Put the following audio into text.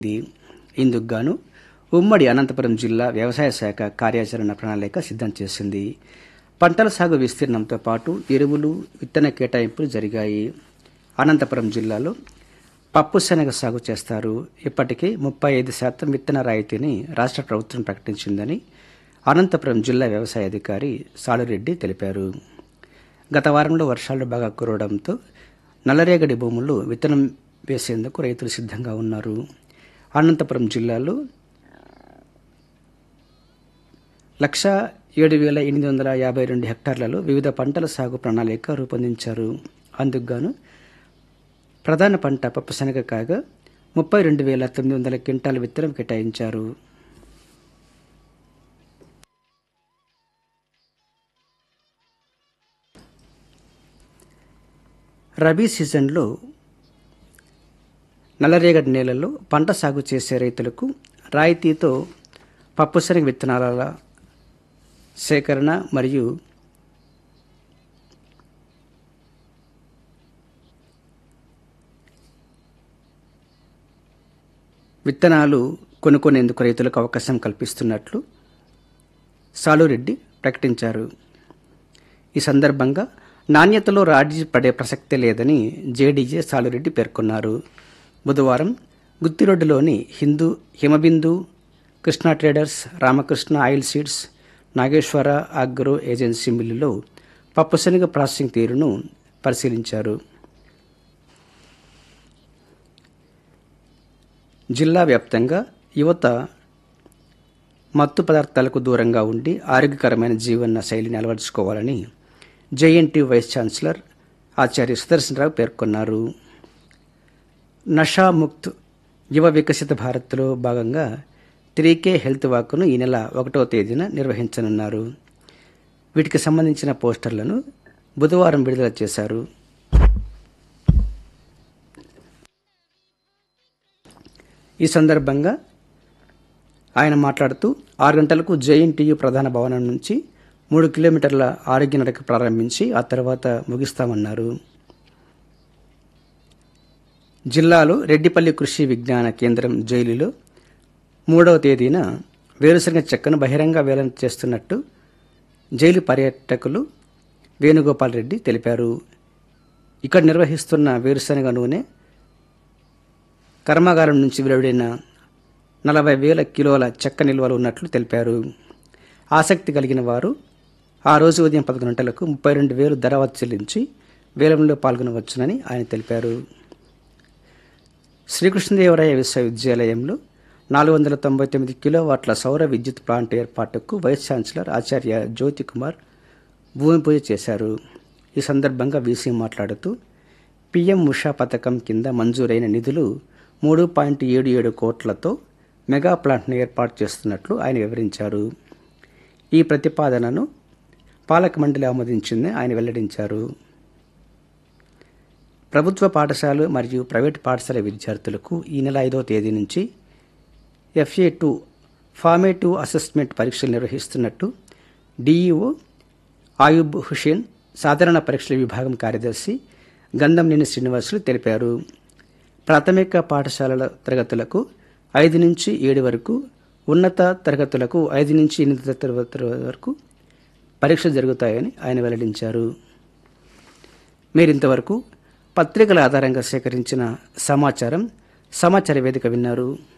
ఇది ఇందుకు గాను ఉమ్మడి అనంతపురం జిల్లా వ్యవసాయ శాఖ కార్యాచరణ ప్రణాళిక సిద్ధం చేసింది పంటల సాగు విస్తీర్ణంతో పాటు ఎరువులు విత్తన కేటాయింపులు జరిగాయి అనంతపురం జిల్లాలో పప్పు శనగ సాగు చేస్తారు ఇప్పటికే ముప్పై ఐదు శాతం విత్తన రాయితీని రాష్ట్ర ప్రభుత్వం ప్రకటించిందని అనంతపురం జిల్లా వ్యవసాయ అధికారి సాలురెడ్డి తెలిపారు గత వారంలో వర్షాలు బాగా కురవడంతో నల్లరేగడి భూముల్లో విత్తనం వేసేందుకు రైతులు సిద్ధంగా ఉన్నారు అనంతపురం జిల్లాలో లక్ష ఏడు వేల ఎనిమిది వందల యాభై రెండు హెక్టార్లలో వివిధ పంటల సాగు ప్రణాళిక రూపొందించారు అందుకుగాను ప్రధాన పంట పప్పు శనగ కాగా ముప్పై రెండు వేల తొమ్మిది వందల క్వింటాల విత్తనం కేటాయించారు రబీ సీజన్లో నల్లరేగడి నేలల్లో పంట సాగు చేసే రైతులకు రాయితీతో పప్పు శనగ విత్తనాల సేకరణ మరియు విత్తనాలు కొనుక్కునేందుకు రైతులకు అవకాశం కల్పిస్తున్నట్లు సాలురెడ్డి ప్రకటించారు ఈ సందర్భంగా నాణ్యతలో రాజీ పడే ప్రసక్తే లేదని జేడీజే సాలురెడ్డి పేర్కొన్నారు బుధవారం గుత్తిరోడ్డులోని Hindu Himabindu Krishna traders Ramakrishna oil seeds Nageswara agro agency మిల్లులో పప్పు శనగ ప్రాసెసింగ్ తీరును పరిశీలించారు జిల్లా వ్యాప్తంగా యువత మత్తు పదార్థాలకు దూరంగా ఉండి ఆరోగ్యకరమైన జీవన శైలిని అలవర్చుకోవాలని జేఎన్టీ వైస్ ఛాన్సలర్ ఆచార్య సుదర్శనరావు పేర్కొన్నారు నషాముక్త్ యువ వికసిత భారత్లో భాగంగా త్రీకే హెల్త్ వాక్ను ఈ నెల ఒకటో తేదీన నిర్వహించనున్నారు వీటికి సంబంధించిన పోస్టర్లను బుధవారం విడుదల చేశారు ఈ సందర్భంగా ఆయన మాట్లాడుతూ ఆరు గంటలకు జేఎన్టీయు ప్రధాన భవనం నుంచి మూడు కిలోమీటర్ల ఆరోగ్య నడక ప్రారంభించి ఆ తర్వాత ముగిస్తామన్నారు జిల్లాలో రెడ్డిపల్లి కృషి విజ్ఞాన కేంద్రం జైలులో మూడవ తేదీన వేరుశనగ చెక్కను బహిరంగ వేలం చేస్తున్నట్టు జైలు పర్యాటకులు వేణుగోపాల్ రెడ్డి తెలిపారు ఇక్కడ నిర్వహిస్తున్న వేరుశనగ నూనె కర్మాగారం నుంచి వెలువడిన నలభై వేల కిలోల చెక్క నిల్వలు ఉన్నట్లు తెలిపారు ఆసక్తి కలిగిన వారు ఆ రోజు ఉదయం పదకొండు గంటలకు ముప్పై రెండు వేలు ధర చెల్లించి వేలంలో పాల్గొనవచ్చునని ఆయన తెలిపారు శ్రీకృష్ణదేవరాయ విశ్వవిద్యాలయంలో నాలుగు వందల తొంభై తొమ్మిది కిలోవాట్ల సౌర విద్యుత్ ప్లాంట్ ఏర్పాటుకు వైస్ ఛాన్సలర్ ఆచార్య జ్యోతి కుమార్ భూమి పూజ చేశారు ఈ సందర్భంగా వీసీ మాట్లాడుతూ పీఎం ఉషా పథకం కింద మంజూరైన నిధులు మూడు పాయింట్ ఏడు ఏడు కోట్లతో మెగా ప్లాంట్ను ఏర్పాటు చేస్తున్నట్లు ఆయన వివరించారు ఈ ప్రతిపాదనను పాలక మండలి ఆమోదించిందని ఆయన వెల్లడించారు ప్రభుత్వ పాఠశాలలు మరియు ప్రైవేట్ పాఠశాల విద్యార్థులకు ఈ నెల ఐదో తేదీ నుంచి ఎఫ్ఏ టూ ఫార్మేటివ్ అసెస్మెంట్ పరీక్షలు నిర్వహిస్తున్నట్టు డిఈఓ ఆయుబ్ హుషేన్ సాధారణ పరీక్షల విభాగం కార్యదర్శి గంధంనేని శ్రీనివాసులు తెలిపారు ప్రాథమిక పాఠశాలల తరగతులకు ఐదు నుంచి ఏడు వరకు ఉన్నత తరగతులకు ఐదు నుంచి ఎనిమిది తరగతుల వరకు పరీక్షలు జరుగుతాయని ఆయన వెల్లడించారు మీరింతవరకు పత్రికల ఆధారంగా సేకరించిన సమాచారం సమాచార వేదిక విన్నారు